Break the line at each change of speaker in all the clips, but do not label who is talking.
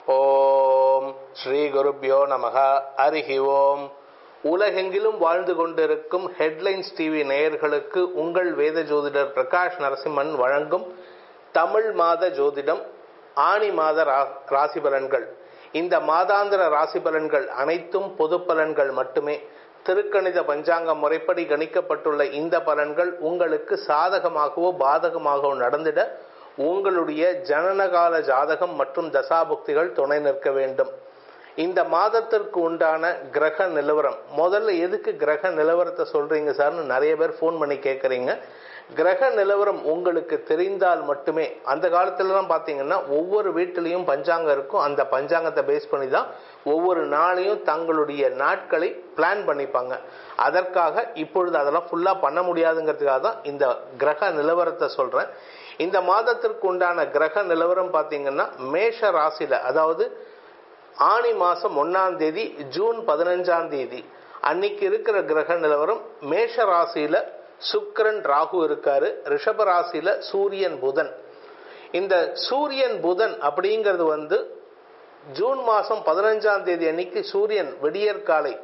ஓம் ஸ்ரீ குருப்யோ நமக அரிஹி ஓம் உலகெங்கிலும் வாழ்ந்து கொண்டிருக்கும் ஹெட்லைன்ஸ் டிவி நேயர்களுக்கு உங்கள் வேத ஜோதிடர் பிரகாஷ் நரசிம்மன் வழங்கும் தமிழ் மாத ஜோதிடம் ஆணி மாத ரா- ராசி பலன்கள் இந்த மாதாந்திர ராசி பலன்கள் அனைத்தும் பொது பலன்கள் மட்டுமே திருக்கணித பஞ்சாங்க முறைப்படி கணிக்கப்பட்டுள்ள இந்த பலன்கள் உங்களுக்கு சாதகமாகவோ பாதகமாகவோ நடந்திட உங்களுடைய ஜனனகால ஜாதகம் மற்றும் தசாபுக்திகள் துணை நிற்க வேண்டும் இந்த மாதத்திற்கு உண்டான கிரக நிலவரம் முதல்ல எதுக்கு கிரக நிலவரத்தை சொல்றீங்க சார்னு நிறைய பேர் ஃபோன் பண்ணி கேட்குறீங்க கிரக நிலவரம் உங்களுக்கு தெரிந்தால் மட்டுமே அந்த காலத்துலலாம் பார்த்தீங்கன்னா ஒவ்வொரு வீட்டிலையும் பஞ்சாங்கம் இருக்கும் அந்த பஞ்சாங்கத்தை பேஸ் பண்ணி தான் ஒவ்வொரு நாளையும் தங்களுடைய நாட்களை பிளான் பண்ணிப்பாங்க அதற்காக இப்பொழுது அதெல்லாம் ஃபுல்லாக பண்ண முடியாதுங்கிறதுக்காக தான் இந்த கிரக நிலவரத்தை சொல்கிறேன் இந்த மாதத்திற்கு உண்டான கிரக நிலவரம் பார்த்தீங்கன்னா மேஷ ராசியில் அதாவது ஆணி மாசம் ஒன்னாம் தேதி ஜூன் பதினஞ்சாம் தேதி அன்னைக்கு இருக்கிற கிரக நிலவரம் மேஷ ராசியில சுக்கிரன் ராகு இருக்காரு ரிஷப ராசியில சூரியன் புதன் இந்த சூரியன் புதன் அப்படிங்கிறது வந்து ஜூன் மாசம் பதினஞ்சாம் தேதி அன்னைக்கு சூரியன் விடியற்காலை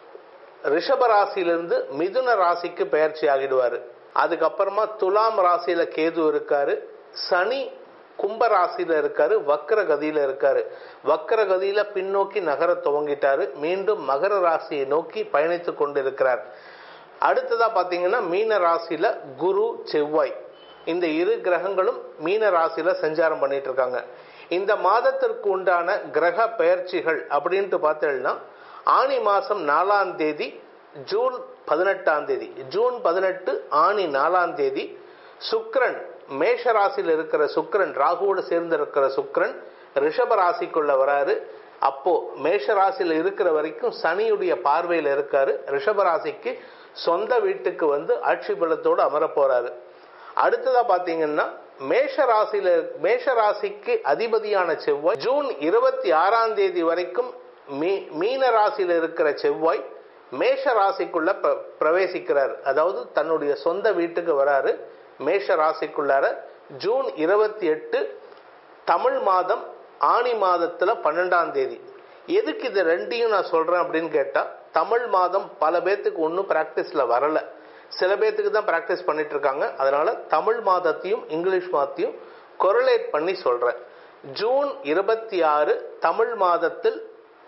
ரிஷப ராசியிலிருந்து மிதுன ராசிக்கு பெயர்ச்சி ஆகிடுவாரு அதுக்கப்புறமா துலாம் ராசியில கேது இருக்காரு சனி கும்ப ராசியில இருக்காரு வக்ர கதியில இருக்காரு வக்ர கதியில பின்னோக்கி நகர துவங்கிட்டாரு மீண்டும் மகர ராசியை நோக்கி பயணித்துக் கொண்டிருக்கிறார் அடுத்ததா பாத்தீங்கன்னா மீன ராசியில குரு செவ்வாய் இந்த இரு கிரகங்களும் மீன ராசியில சஞ்சாரம் பண்ணிட்டு இருக்காங்க இந்த மாதத்திற்கு உண்டான கிரக பெயர்ச்சிகள் அப்படின்ட்டு பார்த்தீங்கன்னா ஆனி மாசம் நாலாம் தேதி ஜூன் பதினெட்டாம் தேதி ஜூன் பதினெட்டு ஆனி நாலாம் தேதி சுக்கிரன் மேஷ ராசியில் இருக்கிற சுக்கிரன் ராகுவோடு சேர்ந்து இருக்கிற சுக்கிரன் ரிஷப ராசிக்குள்ள வராரு அப்போ மேஷ ராசியில் இருக்கிற வரைக்கும் சனியுடைய பார்வையில் இருக்காரு ரிஷப ராசிக்கு சொந்த வீட்டுக்கு வந்து ஆட்சி பலத்தோடு அமர போறாரு அடுத்ததா பாத்தீங்கன்னா மேஷ ராசியில மேஷ ராசிக்கு அதிபதியான செவ்வாய் ஜூன் இருபத்தி ஆறாம் தேதி வரைக்கும் மீ- மீன ராசியில இருக்கிற செவ்வாய் மேஷ ராசிக்குள்ள பிர- பிரவேசிக்கிறார் அதாவது தன்னுடைய சொந்த வீட்டுக்கு வராரு மேஷ ராசிக்குள்ளார ஜூன் இருபத்தி எட்டு தமிழ் மாதம் ஆனி மாதத்துல பன்னெண்டாம் தேதி எதுக்கு இது ரெண்டையும் நான் சொல்றேன் அப்படின்னு கேட்டா தமிழ் மாதம் பல பேர்த்துக்கு ஒன்றும் பிராக்டிஸ்ல வரல சில பேர்த்துக்கு தான் பிராக்டிஸ் பண்ணிட்டு இருக்காங்க அதனால தமிழ் மாதத்தையும் இங்கிலீஷ் மாதத்தையும் கொரலேட் பண்ணி சொல்றேன் ஜூன் இருபத்தி ஆறு தமிழ் மாதத்தில்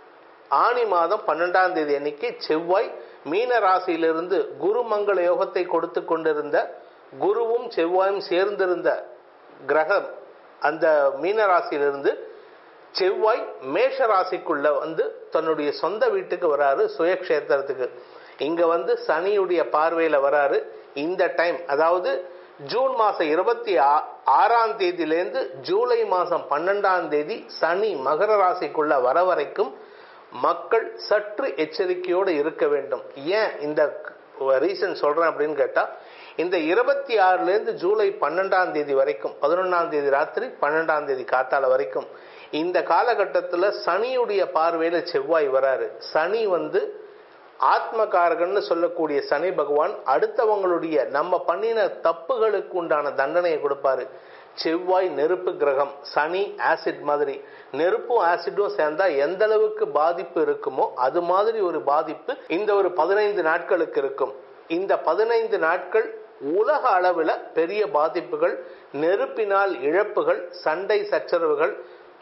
ஆனி மாதம் பன்னெண்டாம் தேதி அன்னைக்கு செவ்வாய் மீன ராசியிலிருந்து குருமங்கள யோகத்தை கொடுத்து கொண்டிருந்த குருவும் செவ்வாயும் சேர்ந்திருந்த கிரகம் அந்த மீன ராசியிலிருந்து செவ்வாய் மேஷ ராசிக்குள்ள வந்து தன்னுடைய சொந்த வீட்டுக்கு வராரு சுயக்ஷேத்திரத்துக்கு இங்க வந்து சனியுடைய பார்வையில வராரு இந்த டைம் அதாவது ஜூன் மாசம் இருபத்தி ஆ- ஆறாம் தேதியிலேருந்து ஜூலை மாசம் பன்னெண்டாம் தேதி சனி மகர ராசிக்குள்ள வர வரைக்கும் மக்கள் சற்று எச்சரிக்கையோடு இருக்க வேண்டும் ஏன் இந்த ரீசன் சொல்றேன் அப்படின்னு கேட்டா இந்த இருபத்தி ஆறுல இருந்து ஜூலை பன்னெண்டாம் தேதி வரைக்கும் பதினொன்னாம் தேதி ராத்திரி பன்னெண்டாம் தேதி காத்தால வரைக்கும் இந்த காலகட்டத்தில் சனியுடைய பார்வையில செவ்வாய் வராரு சனி வந்து ஆத்மகாரகன்னு சொல்லக்கூடிய சனி பகவான் அடுத்தவங்களுடைய நம்ம பண்ணின தப்புகளுக்கு உண்டான தண்டனையை கொடுப்பாரு செவ்வாய் நெருப்பு கிரகம் சனி ஆசிட் மாதிரி நெருப்பும் ஆசிடும் சேர்ந்தா எந்த அளவுக்கு பாதிப்பு இருக்குமோ அது மாதிரி ஒரு பாதிப்பு இந்த ஒரு பதினைந்து நாட்களுக்கு இருக்கும் இந்த பதினைந்து நாட்கள் உலக அளவில் பெரிய பாதிப்புகள் நெருப்பினால் இழப்புகள் சண்டை சச்சரவுகள்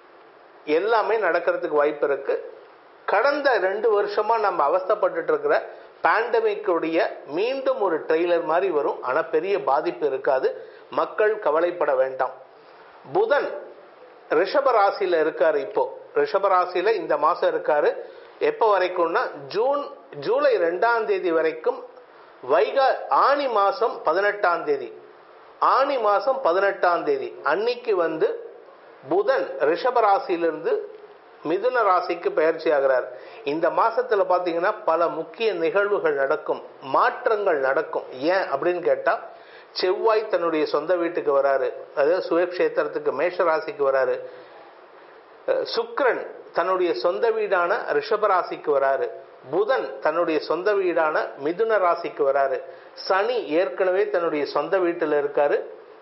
எல்லாமே நடக்கிறதுக்கு வாய்ப்பு இருக்கு கடந்த ரெண்டு வருஷமா நம்ம அவஸ்தைப்பட்டுட்டு இருக்கிற பேண்டமிக்குடைய மீண்டும் ஒரு ட்ரெய்லர் மாதிரி வரும் ஆனா பெரிய பாதிப்பு இருக்காது மக்கள் கவலைப்பட வேண்டாம் புதன் ரிஷப ராசியில இருக்காரு இப்போ ரிஷப ராசியில இந்த மாசம் இருக்காரு எப்போ வரைக்கும்னா ஜூன் ஜூலை ரெண்டாம் தேதி வரைக்கும் வைகா ஆனி மாசம் பதினெட்டாம் தேதி ஆனி மாசம் பதினெட்டாம் தேதி அன்னைக்கு வந்து புதன் ரிஷப ராசியிலிருந்து மிதுன ராசிக்கு பயிற்சி ஆகிறார் இந்த மாசத்துல பாத்தீங்கன்னா பல முக்கிய நிகழ்வுகள் நடக்கும் மாற்றங்கள் நடக்கும் ஏன் அப்படின்னு கேட்டா செவ்வாய் தன்னுடைய சொந்த வீட்டுக்கு வராரு அதாவது சுயக்ஷேத்திரத்துக்கு மேஷ ராசிக்கு வராரு அஹ் சுக்கிரன் தன்னுடைய சொந்த வீடான ரிஷப ராசிக்கு வராரு புதன் தன்னுடைய சொந்த வீடான மிதுன ராசிக்கு வராரு சனி ஏற்கனவே தன்னுடைய சொந்த வீட்டில் இருக்காரு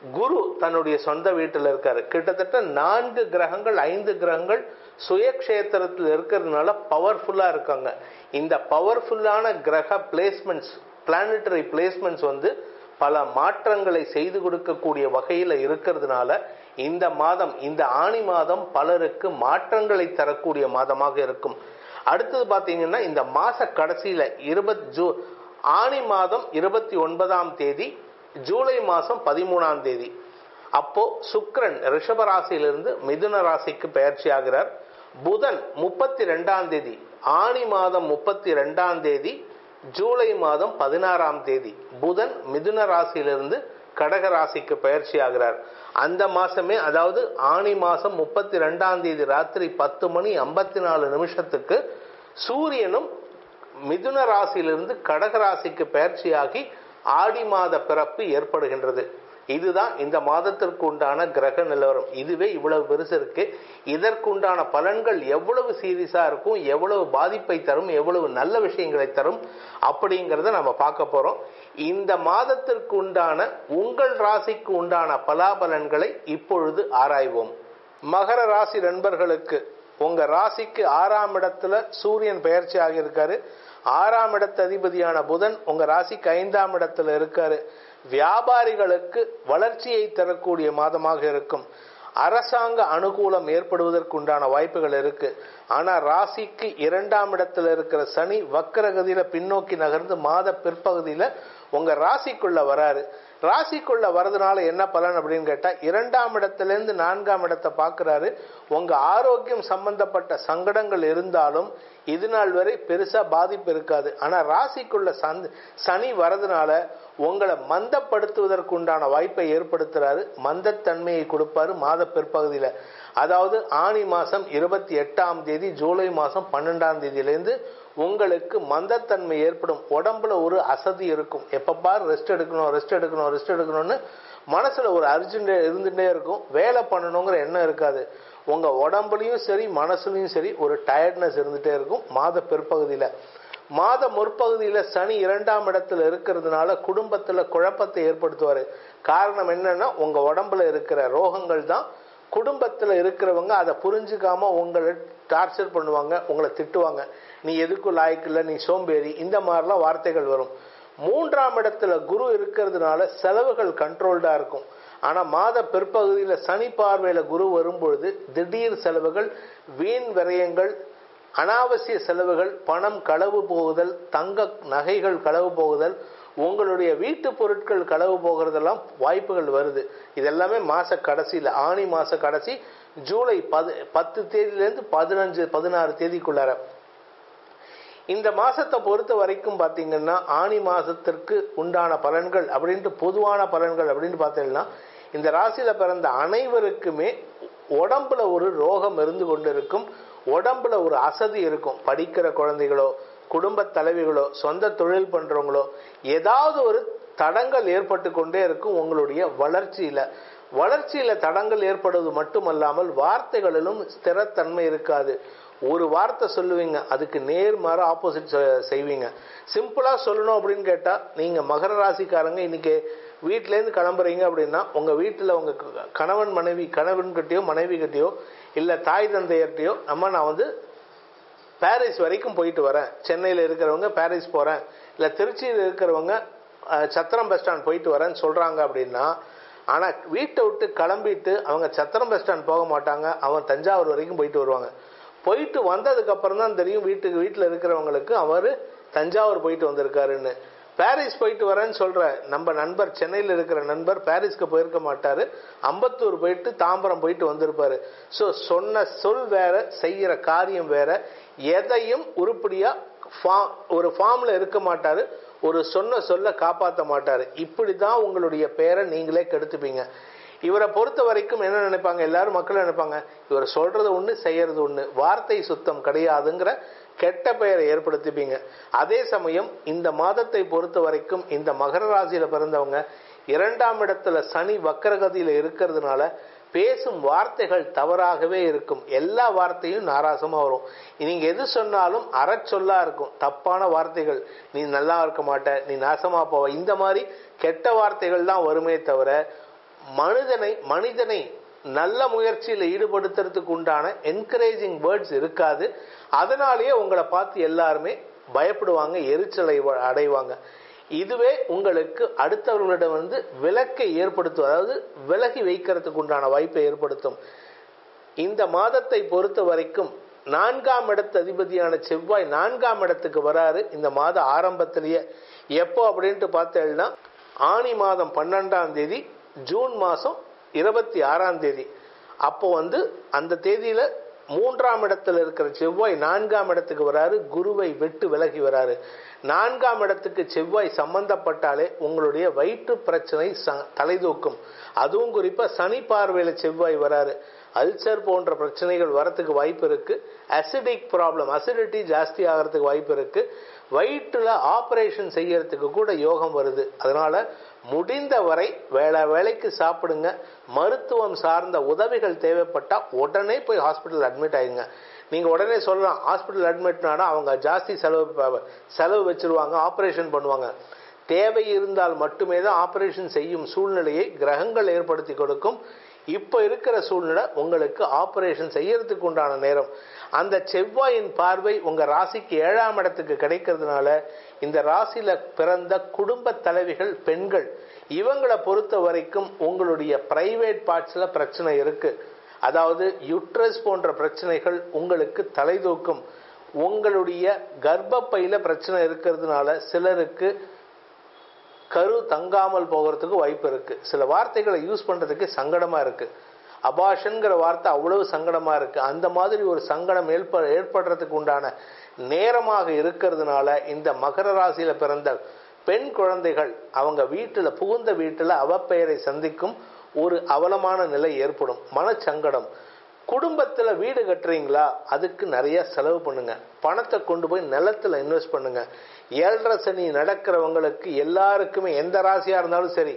குரு தன்னுடைய சொந்த வீட்டில் இருக்காரு கிட்டத்தட்ட நான்கு கிரகங்கள் ஐந்து கிரகங்கள் சுயக்ஷேத்திரத்தில் இருக்கிறதுனால பவர்ஃபுல்லா இருக்காங்க இந்த பவர்ஃபுல்லான கிரக பிளேஸ்மெண்ட்ஸ் பிளானட்டரி பிளேஸ்மெண்ட்ஸ் வந்து பல மாற்றங்களை செய்து கொடுக்கக்கூடிய வகையில் இருக்கிறதுனால இந்த மாதம் இந்த ஆணி மாதம் பலருக்கு மாற்றங்களை தரக்கூடிய மாதமாக இருக்கும் அடுத்தது பார்த்தீங்கன்னா இந்த மாச கடைசியில இருபத் ஜூ ஆணி மாதம் இருபத்தி ஒன்பதாம் தேதி ஜூலை மாதம் பதிமூணாம் தேதி அப்போ சுக்கிரன் ரிஷப ராசியிலிருந்து மிதுன ராசிக்கு பயிற்சி ஆகிறார் புதன் முப்பத்தி ரெண்டாம் தேதி ஆணி மாதம் முப்பத்தி ரெண்டாம் தேதி ஜூலை மாதம் பதினாறாம் தேதி புதன் மிதுன ராசியிலிருந்து கடக ராசிக்கு பயிற்சி ஆகிறார் அந்த மாசமே அதாவது ஆணி மாசம் முப்பத்தி ரெண்டாம் தேதி ராத்திரி பத்து மணி ஐம்பத்தி நாலு நிமிஷத்துக்கு சூரியனும் மிதுன ராசியிலிருந்து கடக ராசிக்கு பயிற்சியாகி ஆடி மாத பிறப்பு ஏற்படுகின்றது இதுதான் இந்த மாதத்திற்கு உண்டான கிரக நிலவரம் இதுவே இவ்வளவு பெருசு இருக்கு இதற்குண்டான பலன்கள் எவ்வளவு சீரியஸா இருக்கும் எவ்வளவு பாதிப்பை தரும் எவ்வளவு நல்ல விஷயங்களை தரும் அப்படிங்கிறத நம்ம பார்க்க போறோம் இந்த மாதத்திற்கு உண்டான உங்கள் ராசிக்கு உண்டான பலாபலன்களை இப்பொழுது ஆராய்வோம் மகர ராசி நண்பர்களுக்கு உங்க ராசிக்கு ஆறாம் இடத்துல சூரியன் பெயர்ச்சி ஆகியிருக்காரு ஆறாம் இடத்து அதிபதியான புதன் உங்க ராசிக்கு ஐந்தாம் இடத்துல இருக்காரு வியாபாரிகளுக்கு வளர்ச்சியை தரக்கூடிய மாதமாக இருக்கும் அரசாங்க அனுகூலம் ஏற்படுவதற்குண்டான வாய்ப்புகள் இருக்கு ஆனா ராசிக்கு இரண்டாம் இடத்துல இருக்கிற சனி வக்கரகதியில பின்னோக்கி நகர்ந்து மாத பிற்பகுதியில உங்க ராசிக்குள்ள வராரு ராசிக்குள்ள வரதுனால என்ன பலன் அப்படின்னு கேட்டா இரண்டாம் இடத்துல இருந்து நான்காம் இடத்தை பார்க்கிறாரு உங்க ஆரோக்கியம் சம்பந்தப்பட்ட சங்கடங்கள் இருந்தாலும் இது நாள் வரை பெருசா பாதிப்பு இருக்காது ஆனா ராசிக்குள்ள சந்த் சனி வரதுனால உங்களை மந்தப்படுத்துவதற்கு உண்டான வாய்ப்பை ஏற்படுத்துறாரு மந்தத்தன்மையை கொடுப்பாரு மாத பிற்பகுதியில அதாவது ஆணி மாசம் இருபத்தி எட்டாம் தேதி ஜூலை மாசம் பன்னெண்டாம் தேதியிலேருந்து உங்களுக்கு மந்தத்தன்மை ஏற்படும் உடம்புல ஒரு அசதி இருக்கும் எப்ப பாரு ரெஸ்ட் எடுக்கணும் ரெஸ்ட் எடுக்கணும் ரெஸ்ட் எடுக்கணும்னு மனசுல ஒரு அர்ஜென்ட் இருந்துட்டே இருக்கும் வேலை பண்ணணுங்கிற எண்ணம் இருக்காது உங்க உடம்புலயும் சரி மனசுலயும் சரி ஒரு டயர்ட்னஸ் இருந்துட்டே இருக்கும் மாத பிற்பகுதியில மாத முற்பகுதியில சனி இரண்டாம் இடத்துல இருக்கிறதுனால குடும்பத்துல குழப்பத்தை ஏற்படுத்துவாரு காரணம் என்னன்னா உங்க உடம்புல இருக்கிற ரோகங்கள் தான் குடும்பத்துல இருக்கிறவங்க அதை புரிஞ்சுக்காம உங்களை டார்ச்சர் பண்ணுவாங்க உங்களை திட்டுவாங்க நீ எதுக்கும் லாய்க்கு நீ சோம்பேறி இந்த மாதிரிலாம் வார்த்தைகள் வரும் மூன்றாம் இடத்துல குரு இருக்கிறதுனால செலவுகள் கண்ட்ரோல்டா இருக்கும் ஆனா மாத பிற்பகுதியில சனி பார்வையில குரு வரும்பொழுது திடீர் செலவுகள் வீண் விரயங்கள் அனாவசிய செலவுகள் பணம் களவு போகுதல் தங்க நகைகள் களவு போகுதல் உங்களுடைய வீட்டு பொருட்கள் களவு போகிறதெல்லாம் வாய்ப்புகள் வருது இதெல்லாமே மாச கடைசியில் ஆணி மாச கடைசி ஜூலை பது பத்து தேதியிலேருந்து பதினஞ்சு பதினாறு தேதிக்குள்ளார இந்த மாசத்தை பொறுத்த வரைக்கும் பார்த்தீங்கன்னா ஆணி மாசத்திற்கு உண்டான பலன்கள் அப்படின்ட்டு பொதுவான பலன்கள் அப்படின்னு பார்த்தீங்கன்னா இந்த ராசியில பிறந்த அனைவருக்குமே உடம்புல ஒரு ரோகம் இருந்து கொண்டு இருக்கும் உடம்புல ஒரு அசதி இருக்கும் படிக்கிற குழந்தைகளோ குடும்ப தலைவிகளோ சொந்த தொழில் பண்றவங்களோ ஏதாவது ஒரு தடங்கள் ஏற்பட்டு கொண்டே இருக்கும் உங்களுடைய வளர்ச்சியில வளர்ச்சியில தடங்கள் ஏற்படுவது மட்டுமல்லாமல் வார்த்தைகளிலும் ஸ்திரத்தன்மை இருக்காது ஒரு வார்த்தை சொல்லுவீங்க அதுக்கு நேர்மாற ஆப்போசிட் செய்வீங்க சிம்பிளா சொல்லணும் அப்படின்னு கேட்டா நீங்க மகர ராசிக்காரங்க இன்னைக்கு வீட்டிலேருந்து கிளம்புறீங்க அப்படின்னா உங்க வீட்டில் உங்க கணவன் மனைவி கணவன் கிட்டயோ மனைவி கிட்டயோ இல்லை தாய் தந்தையர்கிட்டயோ அம்மா நான் வந்து பாரிஸ் வரைக்கும் போயிட்டு வரேன் சென்னையில் இருக்கிறவங்க பாரிஸ் போகிறேன் இல்லை திருச்சியில் இருக்கிறவங்க சத்திரம் பஸ் ஸ்டாண்ட் போயிட்டு வரேன்னு சொல்கிறாங்க அப்படின்னா ஆனால் வீட்டை விட்டு கிளம்பிட்டு அவங்க சத்திரம் பஸ் ஸ்டாண்ட் போக மாட்டாங்க அவன் தஞ்சாவூர் வரைக்கும் போயிட்டு வருவாங்க போயிட்டு வந்ததுக்கு அப்புறம் தான் தெரியும் வீட்டுக்கு வீட்டில் இருக்கிறவங்களுக்கு அவர் தஞ்சாவூர் போயிட்டு வந்திருக்காருன்னு பாரிஸ் போயிட்டு வரேன்னு சொல்ற நம்ம நண்பர் சென்னையில் இருக்கிற நண்பர் பாரிஸ்க்கு போயிருக்க மாட்டாரு அம்பத்தூர் போயிட்டு தாம்பரம் போயிட்டு வந்திருப்பாரு ஸோ சொன்ன சொல் வேற செய்யற காரியம் வேற எதையும் உருப்படியா ஒரு ஃபார்ம்ல இருக்க மாட்டாரு ஒரு சொன்ன சொல்ல காப்பாற்ற மாட்டாரு இப்படிதான் உங்களுடைய பேரை நீங்களே கெடுத்துப்பீங்க இவரை பொறுத்த வரைக்கும் என்ன நினைப்பாங்க எல்லாரும் மக்கள் நினைப்பாங்க இவர் சொல்றது ஒண்ணு செய்யறது ஒண்ணு வார்த்தை சுத்தம் கிடையாதுங்கிற கெட்ட பெயரை ஏற்படுத்திப்பீங்க அதே சமயம் இந்த மாதத்தை பொறுத்த வரைக்கும் இந்த மகர ராசியில பிறந்தவங்க இரண்டாம் இடத்துல சனி வக்கரகதியில இருக்கிறதுனால பேசும் வார்த்தைகள் தவறாகவே இருக்கும் எல்லா வார்த்தையும் நாராசமா வரும் நீங்க எது சொன்னாலும் அறச்சொல்லா இருக்கும் தப்பான வார்த்தைகள் நீ நல்லா இருக்க மாட்ட நீ நாசமா போவ இந்த மாதிரி கெட்ட வார்த்தைகள் தான் வருமே தவிர மனிதனை மனிதனை நல்ல முயற்சியில் ஈடுபடுத்துறதுக்கு உண்டான என்கரேஜிங் வேர்ட்ஸ் இருக்காது அதனாலேயே உங்களை பார்த்து எல்லாருமே பயப்படுவாங்க எரிச்சலை அடைவாங்க இதுவே உங்களுக்கு அடுத்தவர்களிடம் வந்து விலக்கை ஏற்படுத்தும் அதாவது விலகி வைக்கிறதுக்கு உண்டான வாய்ப்பை ஏற்படுத்தும் இந்த மாதத்தை பொறுத்த வரைக்கும் நான்காம் இடத்து அதிபதியான செவ்வாய் நான்காம் இடத்துக்கு வராரு இந்த மாத ஆரம்பத்திலேயே எப்போ அப்படின்ட்டு பார்த்தேன்னா ஆணி மாதம் பன்னெண்டாம் தேதி ஜூன் மாதம் இருபத்தி ஆறாம் தேதி அப்போ வந்து அந்த தேதியில மூன்றாம் இடத்துல இருக்கிற செவ்வாய் நான்காம் இடத்துக்கு வராரு குருவை விட்டு விலகி வராரு நான்காம் இடத்துக்கு செவ்வாய் சம்பந்தப்பட்டாலே உங்களுடைய வயிற்று பிரச்சனை தலைதூக்கும் அதுவும் குறிப்பா சனி பார்வையில செவ்வாய் வராரு அல்சர் போன்ற பிரச்சனைகள் வரத்துக்கு வாய்ப்பு இருக்கு அசிடிக் ப்ராப்ளம் அசிடிட்டி ஜாஸ்தி ஆகிறதுக்கு வாய்ப்பு இருக்கு வயிற்றுல ஆபரேஷன் செய்யறதுக்கு கூட யோகம் வருது அதனால முடிந்த வரை வேலை வேலைக்கு சாப்பிடுங்க மருத்துவம் சார்ந்த உதவிகள் தேவைப்பட்டா உடனே போய் ஹாஸ்பிட்டல் அட்மிட் ஆயிடுங்க நீங்க உடனே சொல்லலாம் ஹாஸ்பிட்டல் அட்மிட்னாடா அவங்க ஜாஸ்தி செலவு செலவு வச்சிருவாங்க ஆபரேஷன் பண்ணுவாங்க தேவை இருந்தால் மட்டுமே தான் ஆபரேஷன் செய்யும் சூழ்நிலையை கிரகங்கள் ஏற்படுத்தி கொடுக்கும் இப்போ இருக்கிற சூழ்நிலை உங்களுக்கு ஆபரேஷன் செய்யறதுக்கு உண்டான நேரம் அந்த செவ்வாயின் பார்வை உங்க ராசிக்கு ஏழாம் இடத்துக்கு கிடைக்கிறதுனால இந்த ராசியில பிறந்த குடும்ப தலைவிகள் பெண்கள் இவங்களை பொறுத்த வரைக்கும் உங்களுடைய பிரைவேட் பார்ட்ஸ்ல பிரச்சனை இருக்கு அதாவது யுட்ரஸ் போன்ற பிரச்சனைகள் உங்களுக்கு தலைதூக்கும் உங்களுடைய கர்ப்பப்பையில பிரச்சனை இருக்கிறதுனால சிலருக்கு கரு தங்காமல் போகிறதுக்கு வாய்ப்பு இருக்கு சில வார்த்தைகளை யூஸ் பண்றதுக்கு சங்கடமா இருக்கு அபாஷன்கிற வார்த்தை அவ்வளவு சங்கடமா இருக்கு அந்த மாதிரி ஒரு சங்கடம் ஏற்ப ஏற்படுறதுக்கு உண்டான நேரமாக இருக்கிறதுனால இந்த மகர ராசியில பிறந்த பெண் குழந்தைகள் அவங்க வீட்டுல புகுந்த வீட்டுல அவப்பெயரை சந்திக்கும் ஒரு அவலமான நிலை ஏற்படும் மனச்சங்கடம் குடும்பத்துல வீடு கட்டுறீங்களா அதுக்கு நிறைய செலவு பண்ணுங்க பணத்தை கொண்டு போய் நிலத்துல இன்வெஸ்ட் பண்ணுங்க ஏழரை சனி நடக்கிறவங்களுக்கு எல்லாருக்குமே எந்த ராசியா இருந்தாலும் சரி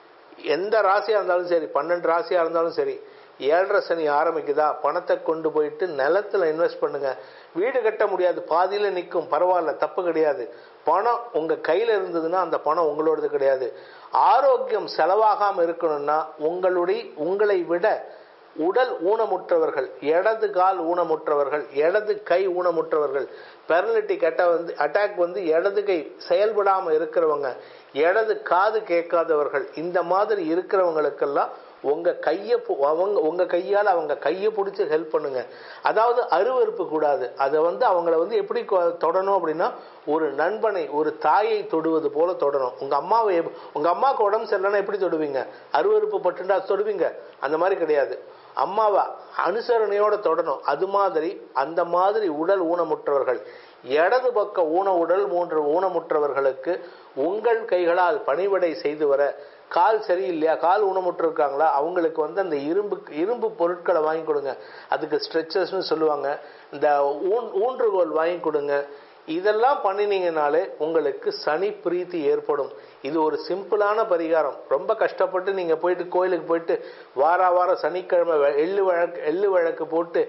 எந்த ராசியா இருந்தாலும் சரி பன்னெண்டு ராசியா இருந்தாலும் சரி ஏழரை சனி ஆரம்பிக்குதா பணத்தை கொண்டு போயிட்டு நிலத்துல இன்வெஸ்ட் பண்ணுங்க வீடு கட்ட முடியாது பாதியில நிற்கும் பரவாயில்ல தப்பு கிடையாது பணம் உங்க கையில இருந்ததுன்னா அந்த பணம் உங்களோடது கிடையாது ஆரோக்கியம் செலவாகாம இருக்கணும்னா உங்களுடைய உங்களை விட உடல் ஊனமுற்றவர்கள் இடது கால் ஊனமுற்றவர்கள் இடது கை ஊனமுற்றவர்கள் பெரலிட்டிக் அட்டா வந்து அட்டாக் வந்து இடது கை செயல்படாம இருக்கிறவங்க இடது காது கேட்காதவர்கள் இந்த மாதிரி இருக்கிறவங்களுக்கெல்லாம் உங்க கையை அவங்க உங்க கையால் அவங்க கையை பிடிச்சி ஹெல்ப் பண்ணுங்க அதாவது அருவறுப்பு கூடாது அதை வந்து அவங்கள வந்து எப்படி தொடணும் அப்படின்னா ஒரு நண்பனை ஒரு தாயை தொடுவது போல தொடரும் உங்க அம்மாவை உங்க அம்மாவுக்கு உடம்பு சரியில்லைன்னா எப்படி தொடுவீங்க அருவறுப்பு பட்டுண்டா தொடுவீங்க அந்த மாதிரி கிடையாது அம்மாவை அனுசரணையோட தொடரும் அது மாதிரி அந்த மாதிரி உடல் ஊனமுற்றவர்கள் இடது பக்க ஊன உடல் மூன்று ஊனமுற்றவர்களுக்கு உங்கள் கைகளால் பணிவிடை செய்து வர கால் சரியில்லையா கால் ஊனமுற்று இருக்காங்களா அவங்களுக்கு வந்து அந்த இரும்பு இரும்பு பொருட்களை வாங்கி கொடுங்க அதுக்கு ஸ்ட்ரெச்சர்ஸ்னு சொல்லுவாங்க இந்த ஊன் ஊன்றுகோல் வாங்கி கொடுங்க இதெல்லாம் பண்ணினீங்கனாலே உங்களுக்கு சனி பிரீத்தி ஏற்படும் இது ஒரு சிம்பிளான பரிகாரம் ரொம்ப கஷ்டப்பட்டு நீங்க போயிட்டு கோயிலுக்கு போயிட்டு வார வாரம் சனிக்கிழமை எள்ளு வழக்கு எள்ளு வழக்கு போட்டு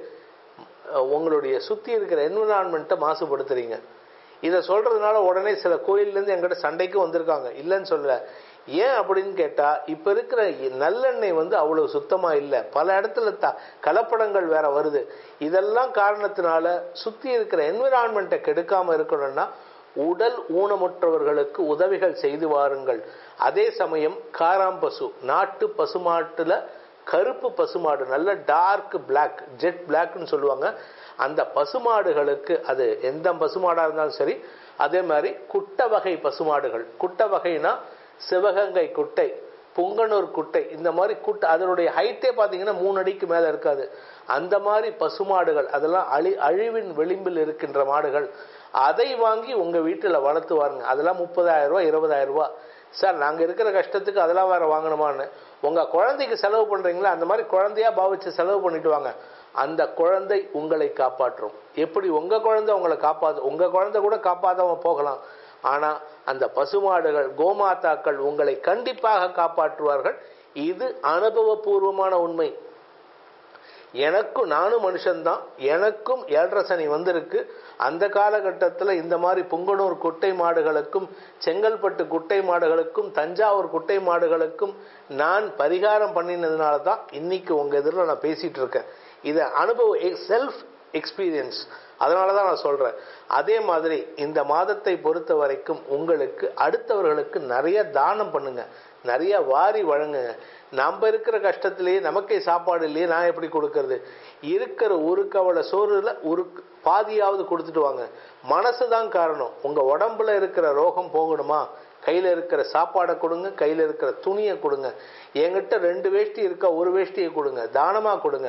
உங்களுடைய சுத்தி இருக்கிற என்விரான்மெண்ட்டை மாசுபடுத்துறீங்க இதை சொல்றதுனால உடனே சில கோயில்லேருந்து எங்கிட்ட சண்டைக்கு வந்திருக்காங்க இல்லைன்னு சொல்லல ஏன் அப்படின்னு கேட்டா இப்ப இருக்கிற நல்லெண்ணெய் வந்து அவ்வளவு சுத்தமா இல்லை பல இடத்துல த கலப்படங்கள் வேற வருது இதெல்லாம் காரணத்தினால சுத்தி இருக்கிற என்விரான்மெண்ட்டை கெடுக்காம இருக்கணும்னா உடல் ஊனமுற்றவர்களுக்கு உதவிகள் செய்து வாருங்கள் அதே சமயம் காராம்பசு நாட்டு பசுமாட்டுல கருப்பு பசுமாடு நல்ல டார்க் பிளாக் ஜெட் பிளாக்னு சொல்லுவாங்க அந்த பசுமாடுகளுக்கு அது எந்த பசுமாடா இருந்தாலும் சரி அதே மாதிரி குட்டை வகை பசுமாடுகள் குட்டை வகைனா சிவகங்கை குட்டை புங்கனூர் குட்டை இந்த மாதிரி குட்டை அதனுடைய ஹைட்டே பார்த்தீங்கன்னா மூணு அடிக்கு மேலே இருக்காது அந்த மாதிரி பசுமாடுகள் அதெல்லாம் அழி அழிவின் விளிம்பில் இருக்கின்ற மாடுகள் அதை வாங்கி உங்க வீட்டில் வளர்த்து வாருங்க அதெல்லாம் முப்பதாயிரம் ரூபா இருபதாயிரம் ரூபா சார் நாங்கள் இருக்கிற கஷ்டத்துக்கு அதெல்லாம் வேற வாங்கணுமான்னு உங்க குழந்தைக்கு செலவு பண்றீங்களா அந்த மாதிரி குழந்தையா பாவிச்சு செலவு பண்ணிட்டு வாங்க அந்த குழந்தை உங்களை காப்பாற்றும் எப்படி உங்க குழந்தை உங்களை காப்பாத்து உங்க குழந்தை கூட காப்பாத்தாம போகலாம் ஆனா அந்த பசுமாடுகள் கோமாதாக்கள் உங்களை கண்டிப்பாக காப்பாற்றுவார்கள் இது அனுபவபூர்வமான உண்மை எனக்கும் நானும் மனுஷன்தான் எனக்கும் ஏழரை சனி வந்திருக்கு அந்த காலகட்டத்தில் இந்த மாதிரி புங்கனூர் குட்டை மாடுகளுக்கும் செங்கல்பட்டு குட்டை மாடுகளுக்கும் தஞ்சாவூர் குட்டை மாடுகளுக்கும் நான் பரிகாரம் பண்ணினதுனால தான் இன்னைக்கு உங்க எதிரில் நான் பேசிட்டு இருக்கேன் இதை அனுபவ செல்ஃப் எக்ஸ்பீரியன்ஸ் அதனால தான் நான் சொல்றேன் அதே மாதிரி இந்த மாதத்தை பொறுத்த வரைக்கும் உங்களுக்கு அடுத்தவர்களுக்கு நிறைய தானம் பண்ணுங்க நிறைய வாரி வழங்குங்க நம்ம இருக்கிற கஷ்டத்திலேயே நமக்கே சாப்பாடு இல்லையே நான் எப்படி கொடுக்கறது இருக்கிற ஒரு கவலை சோறுல ஒரு பாதியாவது கொடுத்துட்டு வாங்க மனசு தான் காரணம் உங்க உடம்புல இருக்கிற ரோகம் போகணுமா கையில இருக்கிற சாப்பாடை கொடுங்க கையில இருக்கிற துணியை கொடுங்க என்கிட்ட ரெண்டு வேஷ்டி இருக்கா ஒரு வேஷ்டியை கொடுங்க தானமா கொடுங்க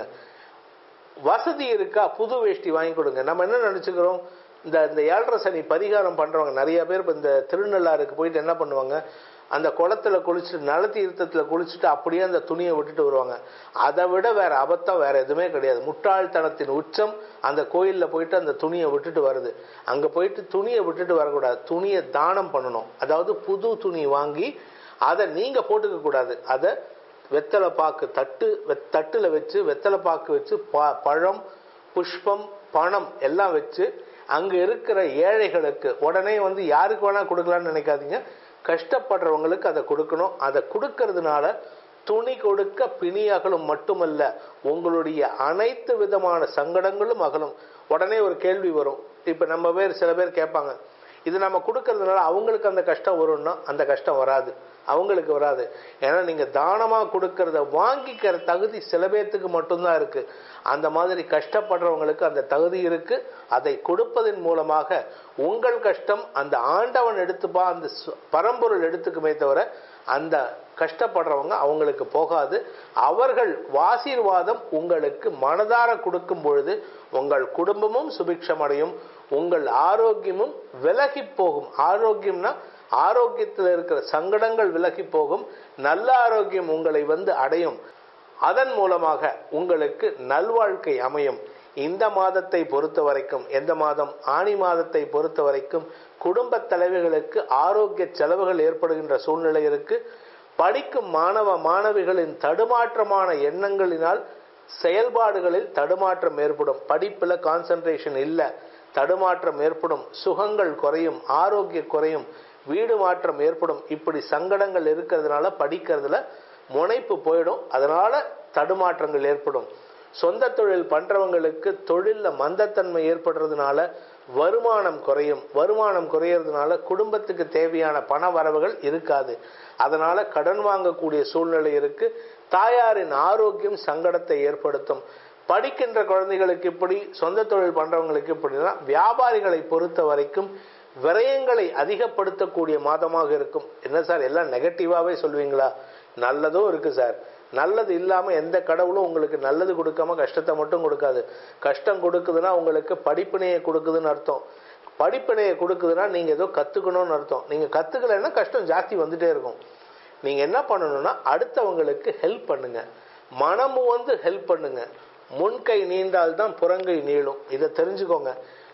வசதி இருக்கா புது வேஷ்டி வாங்கி கொடுங்க நம்ம என்ன நினச்சிக்கிறோம் இந்த இந்த ஏழரை சனி பரிகாரம் பண்ணுறவங்க நிறைய பேர் இப்போ இந்த திருநள்ளாறுக்கு போயிட்டு என்ன பண்ணுவாங்க அந்த குளத்துல குளிச்சுட்டு நல தீர்த்தத்தில் குளிச்சுட்டு அப்படியே அந்த துணியை விட்டுட்டு வருவாங்க அதை விட வேற அபத்தம் வேற எதுவுமே கிடையாது முட்டாள்தனத்தின் உச்சம் அந்த கோயிலில் போயிட்டு அந்த துணியை விட்டுட்டு வருது அங்கே போயிட்டு துணியை விட்டுட்டு வரக்கூடாது துணியை தானம் பண்ணணும் அதாவது புது துணி வாங்கி அதை நீங்கள் போட்டுக்க கூடாது அதை வெத்தலை பாக்கு தட்டு வெ- தட்டுல வச்சு வெத்தலை பாக்கு வச்சு ப- பழம் புஷ்பம் பணம் எல்லாம் வச்சு அங்க இருக்கிற ஏழைகளுக்கு உடனே வந்து யாருக்கு வேணா கொடுக்கலாம்னு நினைக்காதீங்க கஷ்டப்படுறவங்களுக்கு அதை கொடுக்கணும் அதை கொடுக்கறதுனால துணி கொடுக்க பிணி அகலும் மட்டுமல்ல உங்களுடைய அனைத்து விதமான சங்கடங்களும் அகலும் உடனே ஒரு கேள்வி வரும் இப்ப நம்ம பேர் சில பேர் கேட்பாங்க இது நம்ம கொடுக்கறதுனால அவங்களுக்கு அந்த கஷ்டம் வரும்னா அந்த கஷ்டம் வராது அவங்களுக்கு வராது ஏன்னா நீங்க தானமா கொடுக்கறத வாங்கிக்கிற தகுதி சில பேர்த்துக்கு மட்டும்தான் இருக்கு அந்த மாதிரி கஷ்டப்படுறவங்களுக்கு அந்த தகுதி இருக்கு அதை கொடுப்பதன் மூலமாக உங்கள் கஷ்டம் அந்த ஆண்டவன் எடுத்துப்பா அந்த சு- பரம்பொருள் எடுத்துக்குமே தவிர அந்த கஷ்டப்படுறவங்க அவங்களுக்கு போகாது அவர்கள் ஆசீர்வாதம் உங்களுக்கு மனதார கொடுக்கும் பொழுது உங்கள் குடும்பமும் சுபிக்ஷமடையும் உங்கள் ஆரோக்கியமும் விலகி போகும் ஆரோக்கியம்னா ஆரோக்கியத்தில் இருக்கிற சங்கடங்கள் விலகி போகும் நல்ல ஆரோக்கியம் உங்களை வந்து அடையும் அதன் மூலமாக உங்களுக்கு நல்வாழ்க்கை அமையும் இந்த மாதத்தை பொறுத்த வரைக்கும் எந்த மாதம் ஆணி மாதத்தை பொறுத்த வரைக்கும் குடும்ப தலைவிகளுக்கு ஆரோக்கிய செலவுகள் ஏற்படுகின்ற சூழ்நிலை இருக்கு படிக்கும் மாணவ மாணவிகளின் தடுமாற்றமான எண்ணங்களினால் செயல்பாடுகளில் தடுமாற்றம் ஏற்படும் படிப்புல கான்சென்ட்ரேஷன் இல்லை தடுமாற்றம் ஏற்படும் சுகங்கள் குறையும் ஆரோக்கிய குறையும் வீடு மாற்றம் ஏற்படும் இப்படி சங்கடங்கள் இருக்கிறதுனால படிக்கிறதுல முனைப்பு போயிடும் அதனால தடுமாற்றங்கள் ஏற்படும் சொந்த தொழில் பண்றவங்களுக்கு தொழில்ல மந்தத்தன்மை ஏற்படுறதுனால வருமானம் குறையும் வருமானம் குறையறதுனால குடும்பத்துக்கு தேவையான பண வரவுகள் இருக்காது அதனால கடன் வாங்கக்கூடிய சூழ்நிலை இருக்கு தாயாரின் ஆரோக்கியம் சங்கடத்தை ஏற்படுத்தும் படிக்கின்ற குழந்தைகளுக்கு இப்படி சொந்த தொழில் பண்றவங்களுக்கு இப்படின்னா வியாபாரிகளை பொறுத்த வரைக்கும் விரயங்களை அதிகப்படுத்தக்கூடிய மாதமாக இருக்கும் என்ன சார் எல்லாம் நெகட்டிவாவே சொல்வீங்களா நல்லதும் இருக்கு சார் நல்லது இல்லாம எந்த கடவுளும் உங்களுக்கு நல்லது கொடுக்காம கஷ்டத்தை மட்டும் கொடுக்காது கஷ்டம் கொடுக்குதுன்னா உங்களுக்கு படிப்பினையை கொடுக்குதுன்னு அர்த்தம் படிப்பினையை கொடுக்குதுன்னா நீங்க ஏதோ கத்துக்கணும்னு அர்த்தம் நீங்க கத்துக்கலைன்னா கஷ்டம் ஜாஸ்தி வந்துட்டே இருக்கும் நீங்க என்ன பண்ணணும்னா அடுத்தவங்களுக்கு ஹெல்ப் பண்ணுங்க மனமும் வந்து ஹெல்ப் பண்ணுங்க முன்கை நீண்டால்தான் புறங்கை நீளும் இதை தெரிஞ்சுக்கோங்க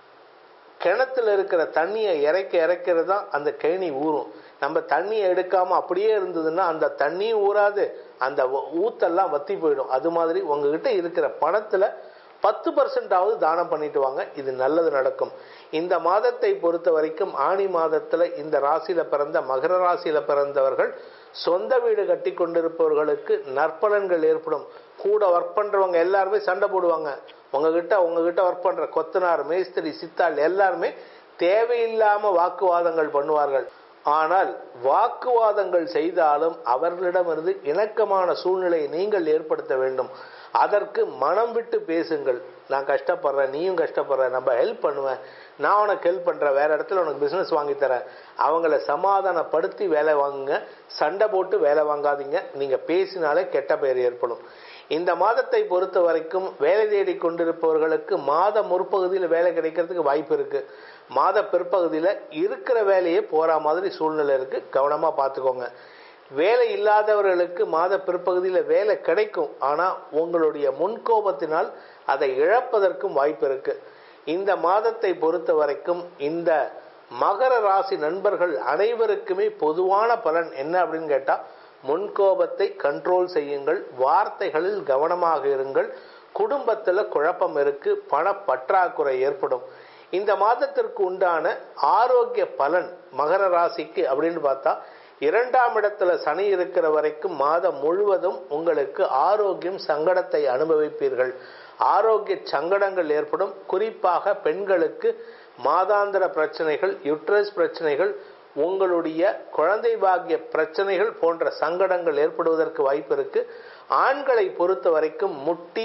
கிணத்துல இருக்கிற தண்ணியை இறைக்க இறைக்கிறது தான் அந்த கேணி ஊறும் நம்ம தண்ணியை எடுக்காம அப்படியே இருந்ததுன்னா அந்த தண்ணியும் ஊறாது அந்த ஊ- ஊத்தெல்லாம் வத்தி போயிடும் அது மாதிரி உங்ககிட்ட இருக்கிற பணத்துல பத்து பர்சன்டாவது தானம் பண்ணிட்டு வாங்க இது நல்லது நடக்கும் இந்த மாதத்தை பொறுத்த வரைக்கும் ஆணி மாதத்துல இந்த ராசியில பிறந்த மகர ராசியில பிறந்தவர்கள் சொந்த வீடு கட்டி கொண்டிருப்பவர்களுக்கு நற்பலன்கள் ஏற்படும் கூட ஒர்க் பண்றவங்க எல்லாருமே சண்டை போடுவாங்க உங்ககிட்ட உங்ககிட்ட ஒர்க் பண்ற கொத்தனார் மேஸ்திரி சித்தாள் எல்லாருமே தேவையில்லாம வாக்குவாதங்கள் பண்ணுவார்கள் ஆனால் வாக்குவாதங்கள் செய்தாலும் அவர்களிடமிருந்து இணக்கமான சூழ்நிலையை நீங்கள் ஏற்படுத்த வேண்டும் அதற்கு மனம் விட்டு பேசுங்கள் நான் கஷ்டப்படுறேன் நீயும் கஷ்டப்படுற நம்ம ஹெல்ப் பண்ணுவேன் நான் உனக்கு ஹெல்ப் பண்றேன் வேற இடத்துல உனக்கு பிசினஸ் வாங்கி தரேன் அவங்கள சமாதானப்படுத்தி வேலை வாங்குங்க சண்டை போட்டு வேலை வாங்காதீங்க நீங்க பேசினாலே கெட்ட பெயர் ஏற்படும் இந்த மாதத்தை பொறுத்த வரைக்கும் வேலை தேடி கொண்டிருப்பவர்களுக்கு மாத முற்பகுதியில் வேலை கிடைக்கிறதுக்கு வாய்ப்பு இருக்கு மாத பிற்பகுதியில் இருக்கிற வேலையே போற மாதிரி சூழ்நிலை இருக்கு கவனமா பார்த்துக்கோங்க வேலை இல்லாதவர்களுக்கு மாத பிற்பகுதியில் வேலை கிடைக்கும் ஆனா உங்களுடைய முன்கோபத்தினால் அதை இழப்பதற்கும் வாய்ப்பு இருக்கு இந்த மாதத்தை பொறுத்த வரைக்கும் இந்த மகர ராசி நண்பர்கள் அனைவருக்குமே பொதுவான பலன் என்ன அப்படின்னு கேட்டா முன்கோபத்தை கண்ட்ரோல் செய்யுங்கள் வார்த்தைகளில் கவனமாக இருங்கள் குடும்பத்துல குழப்பம் இருக்கு பண பற்றாக்குறை ஏற்படும் இந்த மாதத்திற்கு உண்டான ஆரோக்கிய பலன் மகர ராசிக்கு அப்படின்னு பார்த்தா இரண்டாம் இடத்துல சனி இருக்கிற வரைக்கும் மாதம் முழுவதும் உங்களுக்கு ஆரோக்கியம் சங்கடத்தை அனுபவிப்பீர்கள் ஆரோக்கிய சங்கடங்கள் ஏற்படும் குறிப்பாக பெண்களுக்கு மாதாந்திர பிரச்சனைகள் யுட்ரஸ் பிரச்சனைகள் உங்களுடைய குழந்தை பாக்கிய பிரச்சனைகள் போன்ற சங்கடங்கள் ஏற்படுவதற்கு வாய்ப்பு இருக்கு ஆண்களை பொறுத்த வரைக்கும் முட்டி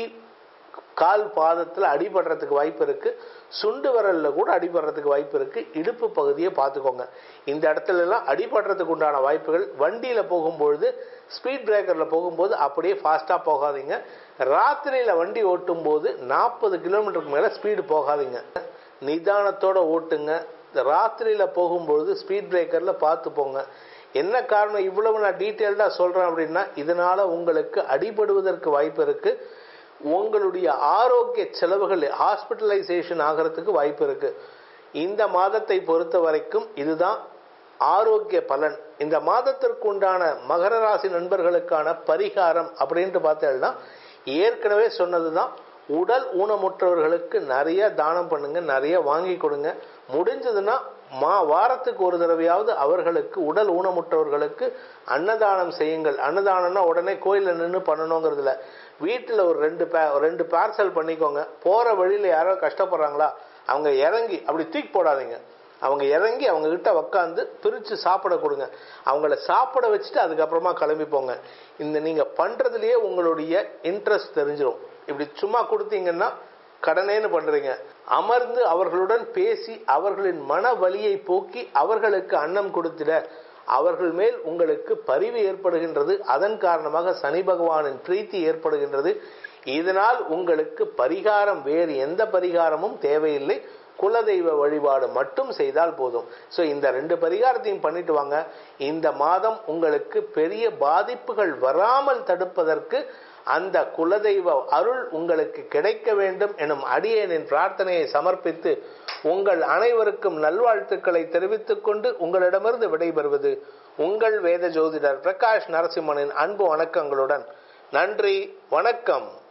கால் பாதத்தில் அடிபடுறதுக்கு வாய்ப்பு இருக்கு சுண்டு விரல்ல கூட அடிபடுறதுக்கு வாய்ப்பு இருக்கு இடுப்பு பகுதியை பார்த்துக்கோங்க இந்த இடத்துல எல்லாம் அடிபடுறதுக்கு உண்டான வாய்ப்புகள் வண்டியில போகும்பொழுது ஸ்பீட் பிரேக்கர்ல போகும்போது அப்படியே ஃபாஸ்டா போகாதீங்க ராத்திரியில வண்டி ஓட்டும் போது நாற்பது கிலோமீட்டருக்கு மேல ஸ்பீடு போகாதீங்க நிதானத்தோட ஓட்டுங்க ராத்திரியில போகும்பொழுது ஸ்பீட் பிரேக்கர்ல பார்த்து போங்க என்ன காரணம் இவ்வளவு நான் டீட்டெயில்டா சொல்றேன் அப்படின்னா இதனால உங்களுக்கு அடிபடுவதற்கு வாய்ப்பு இருக்கு உங்களுடைய ஆரோக்கிய செலவுகள் ஹாஸ்பிட்டலைசேஷன் ஆகிறதுக்கு வாய்ப்பு இருக்கு இந்த மாதத்தை பொறுத்த வரைக்கும் இதுதான் ஆரோக்கிய பலன் இந்த மாதத்திற்கு உண்டான மகர ராசி நண்பர்களுக்கான பரிகாரம் அப்படின்ட்டு பார்த்தேன்னா ஏற்கனவே சொன்னதுதான் உடல் ஊனமுற்றவர்களுக்கு நிறைய தானம் பண்ணுங்க நிறைய வாங்கி கொடுங்க முடிஞ்சதுன்னா மா வாரத்துக்கு ஒரு தடவையாவது அவர்களுக்கு உடல் ஊனமுற்றவர்களுக்கு அன்னதானம் செய்யுங்கள் அன்னதானம்னா உடனே கோயிலில் நின்று பண்ணணுங்கிறதுல வீட்டில் ஒரு ரெண்டு பே ரெண்டு பார்சல் பண்ணிக்கோங்க போகிற வழியில் யாரோ கஷ்டப்படுறாங்களா அவங்க இறங்கி அப்படி தூக்கி போடாதீங்க அவங்க இறங்கி அவங்க கிட்ட உக்காந்து பிரித்து சாப்பிட கொடுங்க அவங்கள சாப்பிட வச்சுட்டு அதுக்கப்புறமா கிளம்பி போங்க இந்த நீங்கள் பண்ணுறதுலையே உங்களுடைய இன்ட்ரெஸ்ட் தெரிஞ்சிடும் இப்படி சும்மா கொடுத்தீங்கன்னா கடனேன்னு பண்றீங்க அமர்ந்து அவர்களுடன் பேசி அவர்களின் மன வலியை போக்கி அவர்களுக்கு அன்னம் கொடுத்திட அவர்கள் மேல் உங்களுக்கு பரிவு ஏற்படுகின்றது அதன் காரணமாக சனி பகவானின் பிரீத்தி ஏற்படுகின்றது இதனால் உங்களுக்கு பரிகாரம் வேறு எந்த பரிகாரமும் தேவையில்லை குலதெய்வ வழிபாடு மட்டும் செய்தால் போதும் ஸோ இந்த ரெண்டு பரிகாரத்தையும் பண்ணிட்டு வாங்க இந்த மாதம் உங்களுக்கு பெரிய பாதிப்புகள் வராமல் தடுப்பதற்கு அந்த குலதெய்வ அருள் உங்களுக்கு கிடைக்க வேண்டும் எனும் அடியேனின் பிரார்த்தனையை சமர்ப்பித்து உங்கள் அனைவருக்கும் நல்வாழ்த்துக்களை தெரிவித்துக் கொண்டு உங்களிடமிருந்து விடைபெறுவது உங்கள் வேத ஜோதிடர் பிரகாஷ் நரசிம்மனின் அன்பு வணக்கங்களுடன் நன்றி வணக்கம்